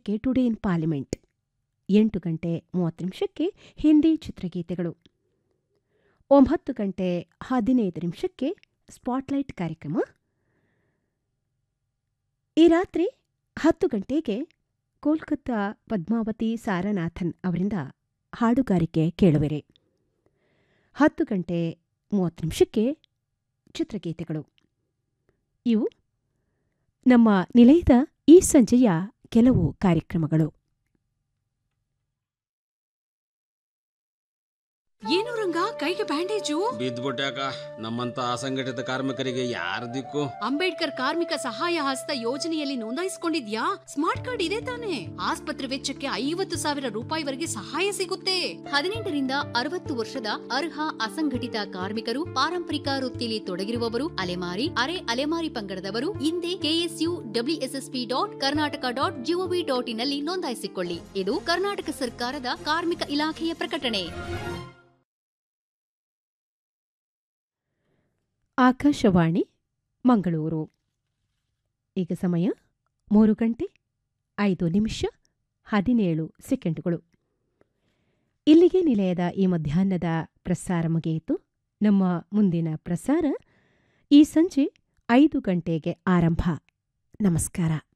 ನಿಮಿಷಕ್ಕೆ today in parliament ಎಂಟು ಗಂಟೆ ಮೂವತ್ತು ನಿಮಿಷಕ್ಕೆ ಹಿಂದಿ ಚಿತ್ರಗೀತೆಗಳು ಒಂಬತ್ತು ಗಂಟೆ ಹದಿನೈದು ನಿಮಿಷಕ್ಕೆ ಸ್ಪಾಟ್ಲೈಟ್ ಕಾರ್ಯಕ್ರಮ ಈ ರಾತ್ರಿ ಹತ್ತು ಗಂಟೆಗೆ ಕೋಲ್ಕತ್ತಾ ಪದ್ಮಾವತಿ ಸಾರನಾಥನ್ ಅವರಿಂದ ಹಾಡುಗಾರಿಕೆ ಕೇಳುವಿರಿ ಹತ್ತು ಗಂಟೆ ಮೂವತ್ತು ನಿಮಿಷಕ್ಕೆ ಚಿತ್ರಗೀತೆಗಳು ಇವು ನಮ್ಮ ನಿಲಯದ ಈ ಸಂಜೆಯ ಕೆಲವು ಕಾರ್ಯಕ್ರಮಗಳು ಏನು ರಂಗ ಕೈಗೆ ಬ್ಯಾಂಡೇಜು ಬಿದ್ದ್ಬಿಟ್ಯಾಕ ನಮ್ಮಂತ ಅಸಂಘಟಿತ ಕಾರ್ಮಿಕರಿಗೆ ಯಾರ ದಿಕ್ಕು ಅಂಬೇಡ್ಕರ್ ಕಾರ್ಮಿಕ ಸಹಾಯ ಹಸ್ತ ಯೋಜನೆಯಲ್ಲಿ ನೋಂದಾಯಿಸಿಕೊಂಡಿದ್ಯಾ ಸ್ಮಾರ್ಟ್ ಕಾರ್ಡ್ ಇದೆ ತಾನೆ ಆಸ್ಪತ್ರೆ ವೆಚ್ಚಕ್ಕೆ ಐವತ್ತು ಸಾವಿರ ರೂಪಾಯಿವರೆಗೆ ಸಹಾಯ ಸಿಗುತ್ತೆ ಹದಿನೆಂಟರಿಂದ ಅರವತ್ತು ವರ್ಷದ ಅರ್ಹ ಅಸಂಘಟಿತ ಕಾರ್ಮಿಕರು ಪಾರಂಪರಿಕ ವೃತ್ತಿಲಿ ತೊಡಗಿರುವವರು ಅಲೆಮಾರಿ ಅರೆ ಅಲೆಮಾರಿ ಪಂಗಡದವರು ಹಿಂದೆ K S U W S S P dot Karnataka dot G O V dot ಇನ್ನಲ್ಲಿ ನೋಂದಾಯಿಸಿಕೊಳ್ಳಿ ಇದು ಕರ್ನಾಟಕ ಸರ್ಕಾರದ ಕಾರ್ಮಿಕ ಇಲಾಖೆಯ ಪ್ರಕಟಣೆ ಆಕಾಶವಾಣಿ ಮಂಗಳೂರು ಈಗ ಸಮಯ ಮೂರು ಗಂಟೆ ಐದು ನಿಮಿಷ ಹದಿನೇಳು ಸೆಕೆಂಡುಗಳು ಇಲ್ಲಿಗೆ ನಿಲಯದ ಈ ಮಧ್ಯಾಹ್ನದ ಪ್ರಸಾರ ಮುಗಿಯಿತು ನಮ್ಮ ಮುಂದಿನ ಪ್ರಸಾರ ಈ ಸಂಜೆ ಐದು ಗಂಟೆಗೆ ಆರಂಭ ನಮಸ್ಕಾರ